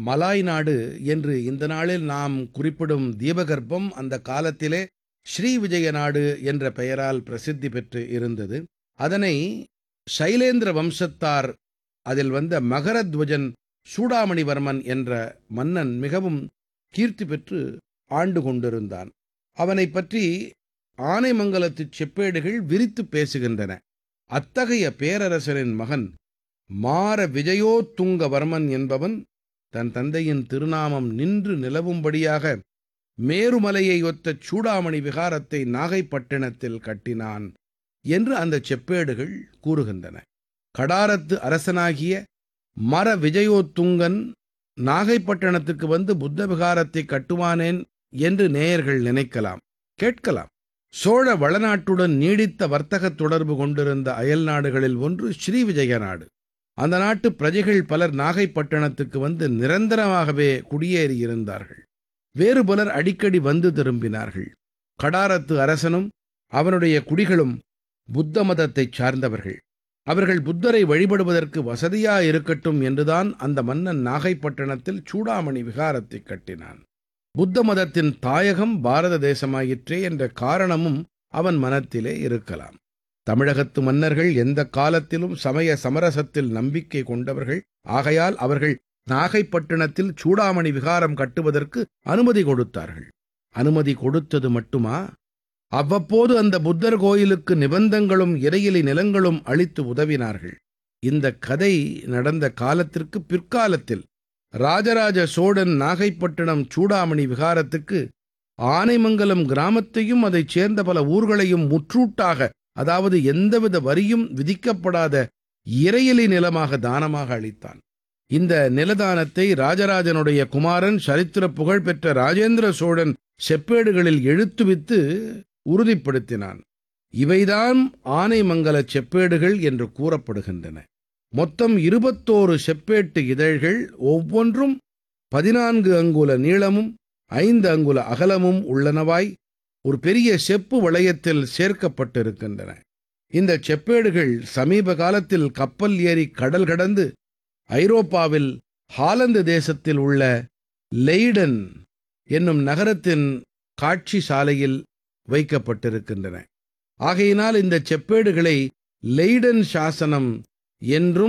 Malay நாடு என்று இந்த நாளில் நாம் குறிப்பிடும் தீபகற்பம் அந்த காலத்திலே ஸ்ரீவிஜய நாடு என்ற பெயரால் பிரசித்தி பெற்று இருந்தது அதனை சைலேந்திர வம்சத்தார் அதில் வந்த மகரத்வஜன் சூடாமணிவர்மன் என்ற மன்னன் மிகவும் கீர்த்தி பெற்று ஆண்டு கொண்டிருந்தான் அவனைப் பற்றி ஆனைமங்கலத்துச் செப்பேடுகள் விரித்து பேசுகின்றன அத்தகைய பேரரசரின் மகன் மார விஜயோத்துங்கவர்மன் என்பவன் தன் தந்தையின் திருநாமம் நின்று நிலவும்படியாக மேருமலையை ஒத்த சூடாமணி விகாரத்தை நாகைப்பட்டினத்தில் கட்டினான் என்று அந்த செப்பேடுகள் கூறுகின்றன கடாரத்து அரசனாகிய மர விஜயோத்துங்கன் நாகைப்பட்டினத்துக்கு வந்து புத்த விகாரத்தை கட்டுவானேன் என்று நேயர்கள் நினைக்கலாம் கேட்கலாம் சோழ வளநாட்டுடன் நீடித்த வர்த்தகத் தொடர்பு கொண்டிருந்த அயல் நாடுகளில் ஒன்று ஸ்ரீவிஜய நாடு அந்த நாட்டு பிரஜைகள் பலர் நாகைப்பட்டினத்துக்கு வந்து நிரந்தரமாகவே குடியேறியிருந்தார்கள் வேறு பலர் அடிக்கடி வந்து திரும்பினார்கள் கடாரத்து அரசனும் அவனுடைய குடிகளும் புத்த மதத்தைச் சார்ந்தவர்கள் அவர்கள் புத்தரை வழிபடுவதற்கு வசதியா இருக்கட்டும் என்றுதான் அந்த மன்னன் நாகைப்பட்டினத்தில் சூடாமணி விகாரத்தை கட்டினான் புத்த மதத்தின் தாயகம் பாரத தேசமாயிற்றே என்ற காரணமும் அவன் மனத்திலே இருக்கலாம் தமிழகத்து மன்னர்கள் எந்த காலத்திலும் சமய சமரசத்தில் நம்பிக்கை கொண்டவர்கள் ஆகையால் அவர்கள் நாகைப்பட்டினத்தில் சூடாமணி விகாரம் கட்டுவதற்கு அனுமதி கொடுத்தார்கள் அனுமதி கொடுத்தது மட்டுமா அவ்வப்போது அந்த புத்தர் கோயிலுக்கு நிபந்தங்களும் இறையிலி நிலங்களும் அளித்து உதவினார்கள் இந்த கதை நடந்த காலத்திற்கு பிற்காலத்தில் ராஜராஜ சோழன் நாகைப்பட்டினம் சூடாமணி விகாரத்துக்கு ஆனைமங்கலம் கிராமத்தையும் அதைச் சேர்ந்த பல ஊர்களையும் முற்றூட்டாக அதாவது எந்தவித வரியும் விதிக்கப்படாத இறையிலி நிலமாக தானமாக அளித்தான் இந்த நிலதானத்தை ராஜராஜனுடைய குமாரன் சரித்திர புகழ்பெற்ற ராஜேந்திர சோழன் செப்பேடுகளில் எழுத்துவித்து உறுதிப்படுத்தினான் இவைதான் ஆனைமங்கல செப்பேடுகள் என்று கூறப்படுகின்றன மொத்தம் இருபத்தோரு செப்பேட்டு இதழ்கள் ஒவ்வொன்றும் பதினான்கு அங்குல நீளமும் ஐந்து அங்குல அகலமும் உள்ளனவாய் ஒரு பெரிய செப்பு வளையத்தில் சேர்க்கப்பட்டிருக்கின்றன இந்த செப்பேடுகள் சமீப காலத்தில் கப்பல் ஏறி கடல் கடந்து ஐரோப்பாவில் ஹாலந்து தேசத்தில் உள்ள லெய்டன் என்னும் நகரத்தின் காட்சி சாலையில் வைக்கப்பட்டிருக்கின்றன ஆகையினால் இந்த செப்பேடுகளை லெய்டன் சாசனம் என்றும்